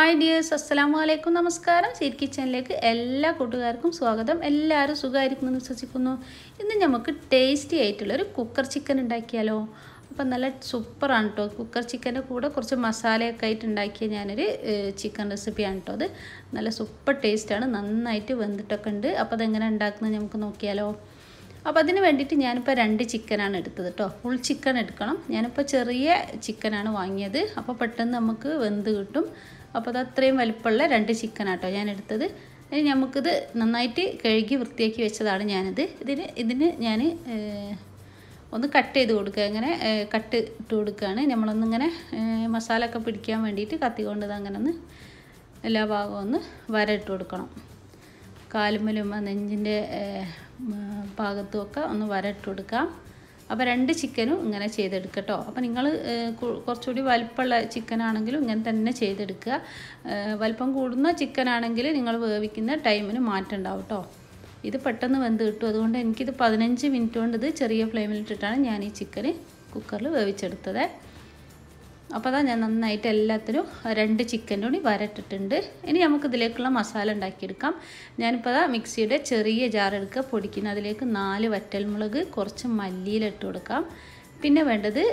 hi dears അസ്സലാമു അലൈക്കും നമസ്കാരം സീറ്റ് കിച്ചണിലേക്ക് എല്ലാ കൂട്ടുകാർക്കും സ്വാഗതം എല്ലാവരും സുഖമായിരിക്കുമെന്ന് വിശ്വസിക്കുന്നു ഇന്ന് നമുക്ക് ടേസ്റ്റി ആയിട്ടുള്ളൊരു കുക്കർ ചിക്കൻ ഉണ്ടാക്കിയാലോ അപ്പം നല്ല സൂപ്പറാണ് കേട്ടോ കുക്കർ ചിക്കൻ്റെ കൂടെ കുറച്ച് മസാലയൊക്കെ ആയിട്ട് ഉണ്ടാക്കിയ ഞാനൊരു ചിക്കൻ റെസിപ്പിയാണ് കേട്ടോ അത് നല്ല സൂപ്പർ ടേസ്റ്റാണ് നന്നായിട്ട് വെന്തിട്ടൊക്കെ ഉണ്ട് അപ്പോൾ അതെങ്ങനെ ഉണ്ടാക്കുന്നത് നമുക്ക് നോക്കിയാലോ അപ്പോൾ അതിന് വേണ്ടിയിട്ട് ഞാനിപ്പോൾ രണ്ട് ചിക്കനാണ് എടുത്തത് കേട്ടോ ഫുൾ ചിക്കൻ എടുക്കണം ഞാനിപ്പോൾ ചെറിയ ചിക്കനാണ് വാങ്ങിയത് അപ്പോൾ പെട്ടെന്ന് നമുക്ക് വെന്ത് കിട്ടും അപ്പോൾ അത് അത്രയും വലിപ്പമുള്ള രണ്ട് ചിക്കനാണ് കേട്ടോ ഞാൻ എടുത്തത് ഇനി നമുക്കിത് നന്നായിട്ട് കഴുകി വൃത്തിയാക്കി വെച്ചതാണ് ഞാനിത് ഇതിന് ഇതിന് ഞാൻ ഒന്ന് കട്ട് ചെയ്ത് കൊടുക്കുക ഇങ്ങനെ കട്ട് ഇട്ട് കൊടുക്കുകയാണ് നമ്മളൊന്നിങ്ങനെ മസാല ഒക്കെ പിടിക്കാൻ വേണ്ടിയിട്ട് കത്തി കൊണ്ട് അങ്ങനെ ഒന്ന് എല്ലാ ഭാഗവും ഒന്ന് വര ഇട്ട് കൊടുക്കണം കാലുമ്മലും നെഞ്ചിൻ്റെ ഭാഗത്തുമൊക്കെ ഒന്ന് വരട്ട് കൊടുക്കാം അപ്പോൾ രണ്ട് ചിക്കനും ഇങ്ങനെ ചെയ്തെടുക്കട്ടോ അപ്പോൾ നിങ്ങൾ കുറച്ചുകൂടി വലിപ്പമുള്ള ചിക്കനാണെങ്കിലും ഇങ്ങനെ തന്നെ ചെയ്തെടുക്കുക വലിപ്പം കൂടുന്ന ചിക്കനാണെങ്കിൽ നിങ്ങൾ വേവിക്കുന്ന ടൈമിന് മാറ്റം ഉണ്ടാവും കേട്ടോ ഇത് പെട്ടെന്ന് വെന്ത് കിട്ടും അതുകൊണ്ട് എനിക്കിത് പതിനഞ്ച് മിനിറ്റ് കൊണ്ട് ഇത് ചെറിയ ഫ്ലെയിമിലിട്ടിട്ടാണ് ഞാൻ ഈ ചിക്കന് കുക്കറിൽ വേവിച്ചെടുത്തത് അപ്പോൾ അതാ ഞാൻ നന്നായിട്ട് എല്ലാത്തിനും രണ്ട് ചിക്കൻ്റെ കൂടി വരട്ടിട്ടുണ്ട് ഇനി നമുക്ക് ഇതിലേക്കുള്ള മസാല ഉണ്ടാക്കിയെടുക്കാം ഞാനിപ്പോൾ അതാ മിക്സിയുടെ ചെറിയ ജാർ എടുക്കുക പൊടിക്കുന്ന അതിലേക്ക് നാല് വറ്റൽമുളക് കുറച്ച് മല്ലിയിലിട്ട് കൊടുക്കാം പിന്നെ വേണ്ടത്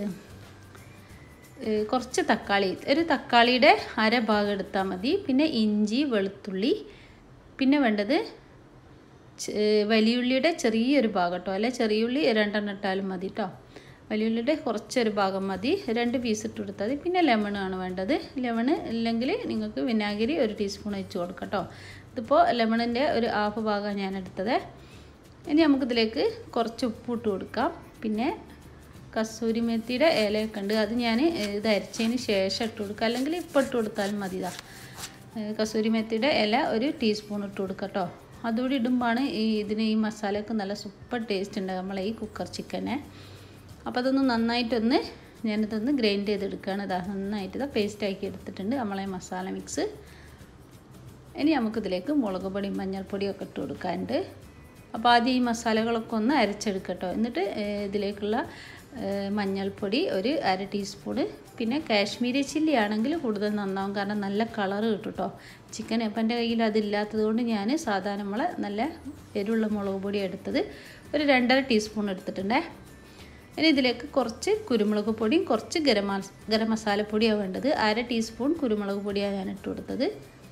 കുറച്ച് തക്കാളി ഒരു തക്കാളിയുടെ അര ഭാഗം എടുത്താൽ മതി പിന്നെ ഇഞ്ചി വെളുത്തുള്ളി പിന്നെ വേണ്ടത് വലിയുള്ളിയുടെ ചെറിയൊരു ഭാഗം കേട്ടോ അല്ലെ ചെറിയുള്ളി രണ്ടെണ്ണം ഇട്ടാലും മതി കേട്ടോ വലിയുള്ളിയുടെ കുറച്ചൊരു ഭാഗം മതി രണ്ട് പീസ് ഇട്ട് കൊടുത്താൽ മതി പിന്നെ ലെമണാണ് വേണ്ടത് ലെമണ് ഇല്ലെങ്കിൽ നിങ്ങൾക്ക് വിനാഗിരി ഒരു ടീസ്പൂൺ ഒഴിച്ച് കൊടുക്കാം കേട്ടോ ഇതിപ്പോൾ ലെമണിൻ്റെ ഒരു ഹാഫ് ഭാഗമാണ് ഞാൻ എടുത്തത് ഇനി നമുക്കിതിലേക്ക് കുറച്ച് ഉപ്പ് ഇട്ട് കൊടുക്കാം പിന്നെ കസൂരി മെത്തിയുടെ ഇലയൊക്കെ ഉണ്ട് അത് ഞാൻ ഇത് അരച്ചതിന് ശേഷം ഇട്ട് കൊടുക്കുക അല്ലെങ്കിൽ ഇപ്പോൾ ഇട്ട് കൊടുത്താലും മതി ഇതാ കസൂരി മെത്തിയുടെ ഇല ഒരു ടീസ്പൂൺ ഇട്ട് കൊടുക്കാം കേട്ടോ അതുകൂടി ഇടുമ്പോഴാണ് ഈ ഇതിന് ഈ മസാലയൊക്കെ നല്ല സൂപ്പർ ടേസ്റ്റ് ഉണ്ട് നമ്മളെ ഈ കുക്കർ ചിക്കനെ അപ്പോൾ അതൊന്ന് നന്നായിട്ടൊന്ന് ഞാനിതൊന്ന് ഗ്രൈൻഡ് ചെയ്തെടുക്കുകയാണ് ഇതാ നന്നായിട്ട് ഇതാ പേസ്റ്റ് ആക്കി എടുത്തിട്ടുണ്ട് നമ്മളെ മസാല മിക്സ് ഇനി നമുക്കിതിലേക്ക് മുളക് പൊടി മഞ്ഞൾപ്പൊടിയൊക്കെ ഇട്ട് കൊടുക്കാനുണ്ട് അപ്പോൾ ആദ്യം ഈ മസാലകളൊക്കെ ഒന്ന് അരച്ചെടുക്കട്ടോ എന്നിട്ട് ഇതിലേക്കുള്ള മഞ്ഞൾപ്പൊടി ഒരു അര ടീസ്പൂണ് പിന്നെ കാശ്മീരി ചില്ലി ആണെങ്കിൽ കൂടുതൽ നന്നാവും കാരണം നല്ല കളറ് കിട്ടും കേട്ടോ ചിക്കൻ ഇപ്പം എൻ്റെ കയ്യിൽ അതില്ലാത്തത് കൊണ്ട് ഞാൻ സാധാരണ നമ്മളെ നല്ല എരിവുള്ള മുളക് പൊടി എടുത്തത് ഒരു രണ്ടര ടീസ്പൂൺ എടുത്തിട്ടുണ്ടേ ഇനി ഇതിലേക്ക് കുറച്ച് കുരുമുളക് പൊടിയും കുറച്ച് ഗരം ഗരം മസാലപ്പൊടിയാണ് വേണ്ടത് അര ടീസ്പൂൺ കുരുമുളക് പൊടിയാണ് ഞാൻ ഇട്ട് കൊടുത്തത്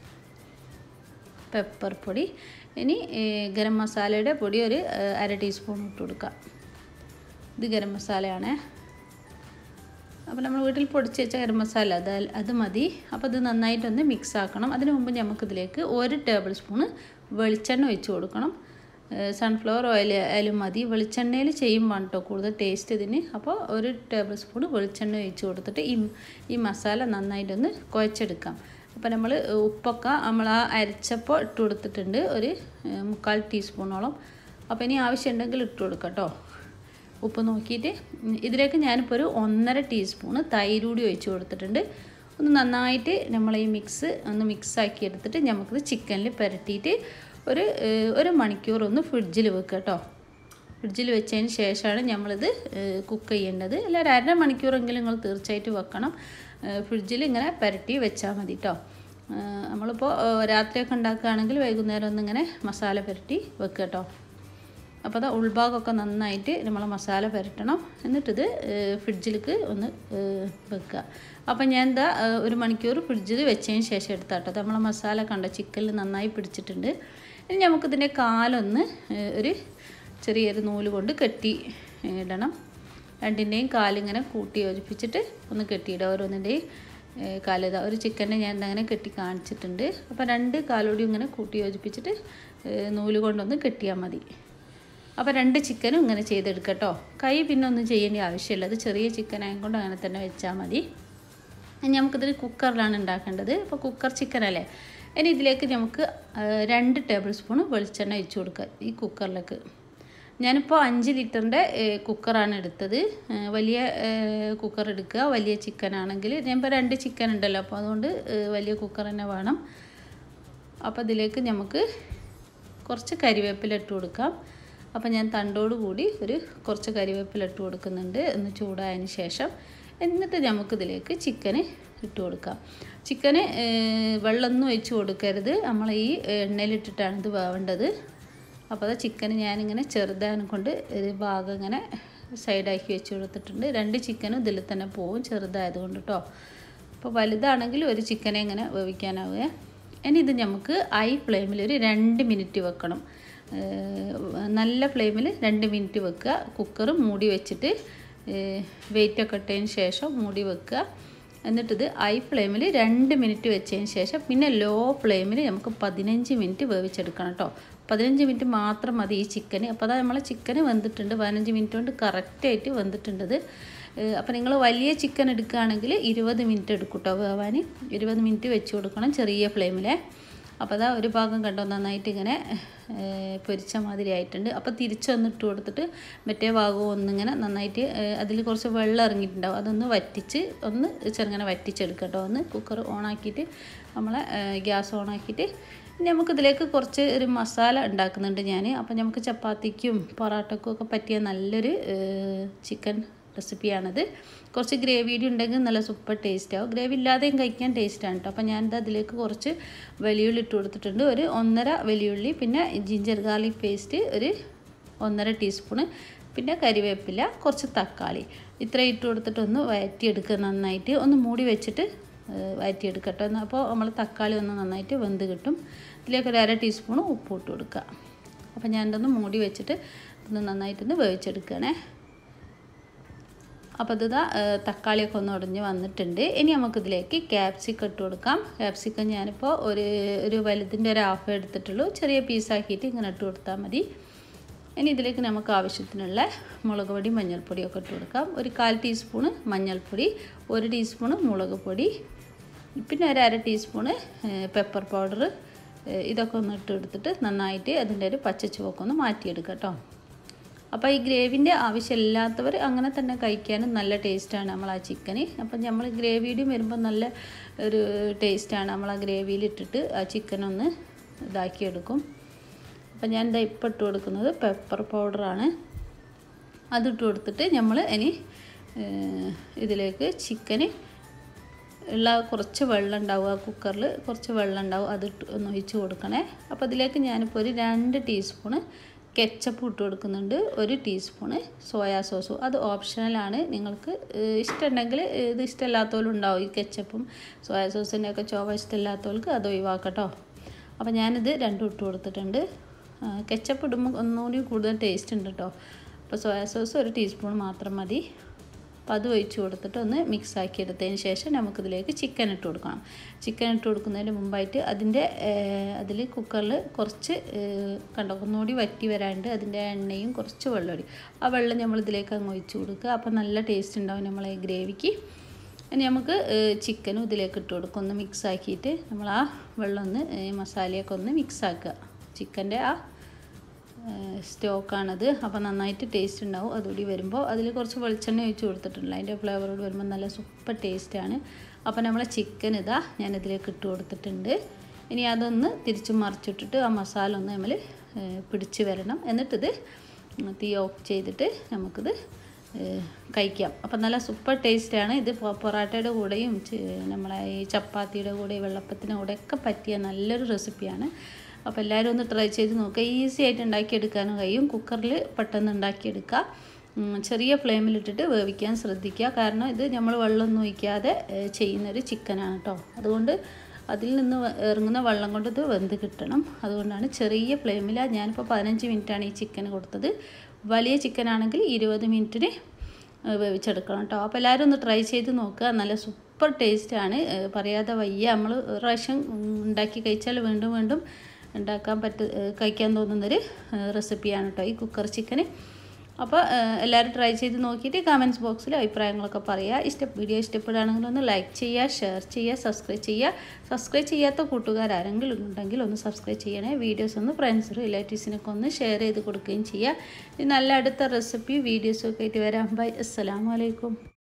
പെപ്പർ പൊടി ഇനി ഗരം മസാലയുടെ പൊടി ഒരു അര ടീസ്പൂൺ ഇട്ട് കൊടുക്കാം ഇത് ഗരം മസാലയാണ് അപ്പോൾ നമ്മൾ വീട്ടിൽ പൊടിച്ച് വെച്ച ഗരം മസാല അത് അത് മതി അപ്പോൾ ഇത് നന്നായിട്ടൊന്ന് മിക്സ് ആക്കണം അതിന് മുമ്പ് നമുക്കിതിലേക്ക് ഒരു ടേബിൾ സ്പൂണ് വെളിച്ചെണ്ണ ഒഴിച്ച് കൊടുക്കണം സൺഫ്ലവർ ഓയിൽ ആയാലും മതി വെളിച്ചെണ്ണയിൽ ചെയ്യുമ്പോൾ കേട്ടോ കൂടുതൽ ടേസ്റ്റ് ഇതിന് അപ്പോൾ ഒരു ടേബിൾ സ്പൂൺ വെളിച്ചെണ്ണ ഒഴിച്ച് കൊടുത്തിട്ട് ഈ ഈ മസാല നന്നായിട്ടൊന്ന് കുഴച്ചെടുക്കാം അപ്പോൾ നമ്മൾ ഉപ്പൊക്കെ നമ്മൾ ആ അരച്ചപ്പോൾ ഇട്ട് കൊടുത്തിട്ടുണ്ട് ഒരു മുക്കാൽ ടീസ്പൂണോളം അപ്പോൾ ഇനി ആവശ്യമുണ്ടെങ്കിൽ ഇട്ട് കൊടുക്കാം കേട്ടോ ഉപ്പ് നോക്കിയിട്ട് ഇതിലേക്ക് ഞാനിപ്പോൾ ഒരു ഒന്നര ടീസ്പൂണ് തൈര് കൂടി ഒഴിച്ച് കൊടുത്തിട്ടുണ്ട് ഒന്ന് നന്നായിട്ട് നമ്മൾ ഈ മിക്സ് ഒന്ന് മിക്സ് ആക്കി എടുത്തിട്ട് നമുക്കിത് ചിക്കനിൽ പുരട്ടിയിട്ട് ഒരു ഒരു മണിക്കൂർ ഒന്ന് ഫ്രിഡ്ജിൽ വെക്കുക കേട്ടോ ഫ്രിഡ്ജിൽ വെച്ചതിന് ശേഷമാണ് നമ്മളിത് കുക്ക് ചെയ്യേണ്ടത് അല്ല ഒരു അര മണിക്കൂറെങ്കിലും നിങ്ങൾ തീർച്ചയായിട്ടും വെക്കണം ഫ്രിഡ്ജിൽ ഇങ്ങനെ പുരട്ടി വെച്ചാൽ മതി കേട്ടോ നമ്മളിപ്പോൾ രാത്രിയൊക്കെ ഉണ്ടാക്കുകയാണെങ്കിൽ വൈകുന്നേരം ഒന്നിങ്ങനെ മസാല പുരട്ടി വെക്കുക കേട്ടോ അപ്പോൾ അത് ഉൾഭാഗമൊക്കെ നന്നായിട്ട് നമ്മൾ മസാല പുരട്ടണം എന്നിട്ടിത് ഫ്രിഡ്ജിലേക്ക് ഒന്ന് വെക്കുക അപ്പോൾ ഞാൻ എന്താ ഒരു മണിക്കൂർ ഫ്രിഡ്ജിൽ വെച്ചതിന് ശേഷം എടുത്താട്ടോ നമ്മളെ മസാല കണ്ട ചിക്കനിൽ നന്നായി പിടിച്ചിട്ടുണ്ട് ഇനി നമുക്കിതിൻ്റെ കാലൊന്ന് ഒരു ചെറിയൊരു നൂല് കൊണ്ട് കെട്ടി ഇടണം രണ്ടിൻ്റെയും കാലിങ്ങനെ കൂട്ടി യോജിപ്പിച്ചിട്ട് ഒന്ന് കെട്ടിയിടുക ഓരോന്നിൻ്റെയും കാലിത ഒരു ചിക്കനെ ഞാൻ അങ്ങനെ കെട്ടി കാണിച്ചിട്ടുണ്ട് അപ്പോൾ രണ്ട് കാലോടി ഇങ്ങനെ കൂട്ടി യോജിപ്പിച്ചിട്ട് നൂല് കൊണ്ടൊന്ന് കെട്ടിയാൽ മതി അപ്പോൾ രണ്ട് ചിക്കനും ഇങ്ങനെ ചെയ്തെടുക്കട്ടോ കൈ പിന്നെ ഒന്നും ചെയ്യേണ്ട ആവശ്യമില്ല അത് ചെറിയ ചിക്കൻ ആയതുകൊണ്ട് അങ്ങനെ തന്നെ വെച്ചാൽ മതി ഇനി നമുക്കിതിൽ കുക്കറിലാണ് ഉണ്ടാക്കേണ്ടത് അപ്പോൾ കുക്കർ ചിക്കൻ അല്ലേ ഇനി ഇതിലേക്ക് നമുക്ക് രണ്ട് ടേബിൾ സ്പൂൺ വെളിച്ചെണ്ണ ഒഴിച്ച് കൊടുക്കുക ഈ കുക്കറിലേക്ക് ഞാനിപ്പോൾ അഞ്ച് ലിറ്ററിൻ്റെ കുക്കറാണ് എടുത്തത് വലിയ കുക്കർ എടുക്കുക വലിയ ചിക്കൻ ആണെങ്കിൽ ഞാനിപ്പോൾ രണ്ട് ചിക്കൻ ഉണ്ടല്ലോ അപ്പോൾ അതുകൊണ്ട് വലിയ കുക്കർ തന്നെ വേണം അപ്പോൾ ഇതിലേക്ക് നമുക്ക് കുറച്ച് കരിവേപ്പില ഇട്ട് കൊടുക്കാം അപ്പോൾ ഞാൻ തണ്ടോട് കൂടി ഒരു കുറച്ച് കരിവേപ്പില ഇട്ട് കൊടുക്കുന്നുണ്ട് ഒന്ന് ചൂടായതിന് ശേഷം എന്നിട്ട് നമുക്കിതിലേക്ക് ചിക്കന് ഇട്ട് കൊടുക്കാം ചിക്കന് വെള്ളമൊന്നും ഒഴിച്ച് കൊടുക്കരുത് നമ്മൾ ഈ എണ്ണയിലിട്ടിട്ടാണ് ഇത് വേവേണ്ടത് അപ്പോൾ അത് ചിക്കൻ ഞാനിങ്ങനെ ചെറുതാനും കൊണ്ട് ഒരു ഭാഗം ഇങ്ങനെ സൈഡാക്കി വെച്ച് കൊടുത്തിട്ടുണ്ട് രണ്ട് ചിക്കനും ഇതിൽ തന്നെ പോവും ചെറുതായതുകൊണ്ട് കേട്ടോ അപ്പോൾ വലുതാണെങ്കിൽ ഒരു ചിക്കനെ ഇങ്ങനെ വേവിക്കാനാവുക ഇനി ഇത് നമുക്ക് ഹൈ ഫ്ലെയിമിൽ ഒരു രണ്ട് മിനിറ്റ് വെക്കണം നല്ല ഫ്ലെയിമിൽ രണ്ട് മിനിറ്റ് വെക്കുക കുക്കർ മൂടി വെച്ചിട്ട് വെയിറ്റൊക്കെ ഇട്ടതിന് ശേഷം മൂടി വെക്കുക എന്നിട്ടിത് ഹൈ ഫ്ലെയിമിൽ രണ്ട് മിനിറ്റ് വെച്ചതിന് ശേഷം പിന്നെ ലോ ഫ്ലെയിമിൽ നമുക്ക് പതിനഞ്ച് മിനിറ്റ് വേവിച്ചെടുക്കണം കേട്ടോ പതിനഞ്ച് മിനിറ്റ് മാത്രം മതി ഈ ചിക്കന് അപ്പോൾ അതാ നമ്മളെ ചിക്കന് വെന്തിട്ടുണ്ട് പതിനഞ്ച് മിനിറ്റ് കൊണ്ട് കറക്റ്റായിട്ട് വെന്തിട്ടുണ്ടത് അപ്പോൾ നിങ്ങൾ വലിയ ചിക്കൻ എടുക്കുകയാണെങ്കിൽ ഇരുപത് മിനിറ്റ് എടുക്കും കേട്ടോ വേവാൻ ഇരുപത് മിനിറ്റ് വെച്ച് കൊടുക്കണം ചെറിയ ഫ്ലെയിമിലെ അപ്പോൾ അതാ ഒരു ഭാഗം കണ്ടോ നന്നായിട്ട് ഇങ്ങനെ പൊരിച്ച മാതിരി ആയിട്ടുണ്ട് അപ്പോൾ തിരിച്ചൊന്നിട്ട് കൊടുത്തിട്ട് മറ്റേ ഭാഗവും ഒന്നിങ്ങനെ നന്നായിട്ട് അതിൽ കുറച്ച് വെള്ളം ഇറങ്ങിയിട്ടുണ്ടാവും അതൊന്ന് വറ്റിച്ച് ഒന്ന് ചെറുങ്ങനെ വറ്റിച്ചെടുക്കട്ടോ ഒന്ന് കുക്കർ ഓണാക്കിയിട്ട് നമ്മളെ ഗ്യാസ് ഓണാക്കിയിട്ട് നമുക്കിതിലേക്ക് കുറച്ച് ഒരു മസാല ഉണ്ടാക്കുന്നുണ്ട് ഞാൻ അപ്പോൾ നമുക്ക് ചപ്പാത്തിക്കും പൊറാട്ടക്കും ഒക്കെ പറ്റിയ നല്ലൊരു ചിക്കൻ റെസിപ്പിയാണത് കുറച്ച് ഗ്രേവിയുടെ ഉണ്ടെങ്കിൽ നല്ല സൂപ്പർ ടേസ്റ്റ് ആവും ഗ്രേവി ഇല്ലാതെയും കഴിക്കാൻ ടേസ്റ്റാണ് കേട്ടോ അപ്പോൾ ഞാനിത് അതിലേക്ക് കുറച്ച് വലിയുള്ളി ഇട്ട് കൊടുത്തിട്ടുണ്ട് ഒരു ഒന്നര വലിയുള്ളി പിന്നെ ജിഞ്ചർ ഗാർലിക് പേസ്റ്റ് ഒരു ഒന്നര ടീസ്പൂണ് പിന്നെ കരിവേപ്പില കുറച്ച് തക്കാളി ഇത്ര ഇട്ട് കൊടുത്തിട്ട് ഒന്ന് വഴറ്റിയെടുക്കുക നന്നായിട്ട് ഒന്ന് മൂടി വെച്ചിട്ട് വഴറ്റിയെടുക്കട്ടെ അപ്പോൾ നമ്മൾ തക്കാളി ഒന്ന് നന്നായിട്ട് വെന്ത് കിട്ടും ഇതിലേക്ക് ഒരു അര ടീസ്പൂൺ ഉപ്പ് ഇട്ട് കൊടുക്കുക അപ്പോൾ ഞാനിതൊന്ന് മൂടി വെച്ചിട്ട് ഒന്ന് നന്നായിട്ടൊന്ന് വേവിച്ചെടുക്കണേ അപ്പോൾ ഇത് തക്കാളിയൊക്കെ ഒന്ന് ഉടഞ്ഞ് വന്നിട്ടുണ്ട് ഇനി നമുക്കിതിലേക്ക് ക്യാപ്സിക്കം ഇട്ട് കൊടുക്കാം ക്യാപ്സിക്കം ഞാനിപ്പോൾ ഒരു ഒരു വലുതിൻ്റെ ഒരു ഹാഫ് എടുത്തിട്ടുള്ളൂ ചെറിയ പീസാക്കിയിട്ട് ഇങ്ങനെ ഇട്ട് കൊടുത്താൽ മതി ഇനി ഇതിലേക്ക് നമുക്ക് ആവശ്യത്തിനുള്ള മുളക് പൊടി മഞ്ഞൾപ്പൊടിയൊക്കെ ഇട്ട് കൊടുക്കാം ഒരു കാൽ ടീസ്പൂണ് മഞ്ഞൾപ്പൊടി ഒരു ടീസ്പൂണ് മുളക് പൊടി പിന്നെ ഒരു അര ടീസ്പൂണ് പെപ്പർ പൗഡർ ഇതൊക്കെ ഒന്ന് ഇട്ട് എടുത്തിട്ട് നന്നായിട്ട് അതിൻ്റെ ഒരു പച്ച ചുവക്കെ ഒന്ന് മാറ്റിയെടുക്കാം കേട്ടോ അപ്പോൾ ഈ ഗ്രേവിൻ്റെ ആവശ്യമില്ലാത്തവർ അങ്ങനെ തന്നെ കഴിക്കാനും നല്ല ടേസ്റ്റാണ് നമ്മൾ ആ ചിക്കന് അപ്പം നമ്മൾ ഗ്രേവിയുടെയും വരുമ്പോൾ നല്ല ഒരു ടേസ്റ്റാണ് നമ്മൾ ആ ഗ്രേവിയിൽ ഇട്ടിട്ട് ആ ചിക്കനൊന്ന് ഇതാക്കിയെടുക്കും അപ്പം ഞാൻ ഇതാ ഇപ്പം ഇട്ട് കൊടുക്കുന്നത് പെപ്പർ പൗഡറാണ് അതിട്ട് കൊടുത്തിട്ട് നമ്മൾ ഇനി ഇതിലേക്ക് ചിക്കന് ഉള്ള കുറച്ച് വെള്ളം ഉണ്ടാവും ആ കുക്കറിൽ കുറച്ച് വെള്ളം ഉണ്ടാവും അത് ഒന്ന് ഒഴിച്ച് കൊടുക്കണേ അപ്പോൾ ഇതിലേക്ക് ഞാനിപ്പോൾ ഒരു രണ്ട് ടീസ്പൂണ് കെച്ചപ്പ് ഇട്ട് കൊടുക്കുന്നുണ്ട് ഒരു ടീസ്പൂണ് സോയാ സോസും അത് ഓപ്ഷണലാണ് നിങ്ങൾക്ക് ഇഷ്ടമുണ്ടെങ്കിൽ ഇത് ഇഷ്ടമില്ലാത്തവരും ഉണ്ടാവും ഈ കെച്ചപ്പും സോയാ സോസിൻ്റെ ഒക്കെ ചോവ ഇഷ്ടമില്ലാത്തവർക്ക് അത് ഒഴിവാക്കട്ടോ അപ്പോൾ ഞാനിത് രണ്ടും ഇട്ട് കൊടുത്തിട്ടുണ്ട് കെച്ചപ്പ് ഇടുമ്പോൾ ഒന്നുകൂടി കൂടുതൽ ടേസ്റ്റ് ഉണ്ട് കേട്ടോ അപ്പോൾ സോയാ സോസ് ഒരു ടീസ്പൂൺ മാത്രം മതി അപ്പോൾ അത് ഒഴിച്ച് കൊടുത്തിട്ട് ഒന്ന് മിക്സ് ആക്കി എടുത്തതിന് ശേഷം നമുക്കിതിലേക്ക് ചിക്കൻ ഇട്ട് കൊടുക്കണം ചിക്കൻ ഇട്ട് കൊടുക്കുന്നതിന് മുമ്പായിട്ട് അതിൻ്റെ അതിൽ കുക്കറിൽ കുറച്ച് കണ്ടോ ഒന്നുകൂടി വറ്റി വരാണ്ട് അതിൻ്റെ എണ്ണയും കുറച്ച് വെള്ളം ഒടി ആ വെള്ളം നമ്മൾ ഇതിലേക്ക് അങ്ങ് ഒഴിച്ച് കൊടുക്കുക അപ്പോൾ നല്ല ടേസ്റ്റ് ഉണ്ടാവും നമ്മളെ ഗ്രേവിക്ക് ഇനി നമുക്ക് ചിക്കനും ഇതിലേക്ക് ഇട്ട് കൊടുക്കും ഒന്ന് മിക്സ് ആക്കിയിട്ട് നമ്മൾ ആ വെള്ളം ഒന്ന് മസാലയൊക്കെ ഒന്ന് മിക്സ് ആക്കുക ചിക്കൻ്റെ ആ സ്റ്റോക്കാണത് അപ്പോൾ നന്നായിട്ട് ടേസ്റ്റ് ഉണ്ടാവും അതുകൂടി വരുമ്പോൾ അതിൽ കുറച്ച് വെളിച്ചെണ്ണ ഒഴിച്ച് കൊടുത്തിട്ടുണ്ട് അതിൻ്റെ ഫ്ലേവറോട് വരുമ്പോൾ നല്ല സൂപ്പർ ടേസ്റ്റാണ് അപ്പോൾ നമ്മളെ ചിക്കൻ ഇതാ ഞാനിതിലേക്ക് ഇട്ട് കൊടുത്തിട്ടുണ്ട് ഇനി അതൊന്ന് തിരിച്ച് മറിച്ചിട്ടിട്ട് ആ മസാല ഒന്ന് നമ്മൾ പിടിച്ച് വരണം എന്നിട്ടിത് തീ ഓഫ് ചെയ്തിട്ട് നമുക്കിത് കഴിക്കാം അപ്പം നല്ല സൂപ്പർ ടേസ്റ്റാണ് ഇത് പൊറാട്ടയുടെ കൂടെയും നമ്മളെ ഈ ചപ്പാത്തിയുടെ കൂടെ വെള്ളപ്പത്തിൻ്റെ കൂടെ ഒക്കെ പറ്റിയ നല്ലൊരു റെസിപ്പിയാണ് അപ്പോൾ എല്ലാവരും ഒന്ന് ട്രൈ ചെയ്ത് നോക്കുക ഈസി ആയിട്ട് ഉണ്ടാക്കിയെടുക്കാനും കഴിയും കുക്കറിൽ പെട്ടെന്ന് ഉണ്ടാക്കിയെടുക്കുക ചെറിയ ഫ്ലെയിമിലിട്ടിട്ട് വേവിക്കാൻ ശ്രദ്ധിക്കുക കാരണം ഇത് നമ്മൾ വെള്ളമൊന്നും ഒഴിക്കാതെ ചെയ്യുന്നൊരു ചിക്കനാണ് കേട്ടോ അതുകൊണ്ട് അതിൽ നിന്ന് ഇറങ്ങുന്ന വെള്ളം കൊണ്ട് ഇത് വെന്ത് കിട്ടണം അതുകൊണ്ടാണ് ചെറിയ ഫ്ലെയിമിലാണ് ഞാനിപ്പോൾ പതിനഞ്ച് മിനിറ്റാണ് ഈ ചിക്കൻ കൊടുത്തത് വലിയ ചിക്കൻ ആണെങ്കിൽ ഇരുപത് മിനിറ്റിന് വേവിച്ചെടുക്കണം കേട്ടോ അപ്പോൾ എല്ലാവരും ഒന്ന് ട്രൈ ചെയ്ത് നോക്കുക നല്ല സൂപ്പർ ടേസ്റ്റാണ് പറയാതെ വയ്യ നമ്മൾ ഒരു പ്രാവശ്യം ഉണ്ടാക്കി കഴിച്ചാൽ വീണ്ടും വീണ്ടും ഉണ്ടാക്കാൻ പറ്റ കഴിക്കാൻ തോന്നുന്നൊരു റെസിപ്പിയാണ് കേട്ടോ ഈ കുക്കർ ചിക്കന് അപ്പോൾ എല്ലാവരും ട്രൈ ചെയ്ത് നോക്കിയിട്ട് കമൻറ്റ്സ് ബോക്സിൽ അഭിപ്രായങ്ങളൊക്കെ പറയുക ഇഷ്ട വീഡിയോ ഇഷ്ടപ്പെടുകയാണെങ്കിൽ ഒന്ന് ലൈക്ക് ചെയ്യുക ഷെയർ ചെയ്യുക സബ്സ്ക്രൈബ് ചെയ്യുക സബ്സ്ക്രൈബ് ചെയ്യാത്ത കൂട്ടുകാർ ആരെങ്കിലും ഉണ്ടെങ്കിൽ ഒന്ന് സബ്സ്ക്രൈബ് ചെയ്യണേ വീഡിയോസ് ഒന്ന് ഫ്രണ്ട്സ് റിലേറ്റീവ്സിനൊക്കെ ഒന്ന് ഷെയർ ചെയ്ത് കൊടുക്കുകയും ചെയ്യുക നല്ല അടുത്ത റെസിപ്പി വീഡിയോസൊക്കെ ആയിട്ട് വരാം ബൈ അസ്സലാമലൈക്കും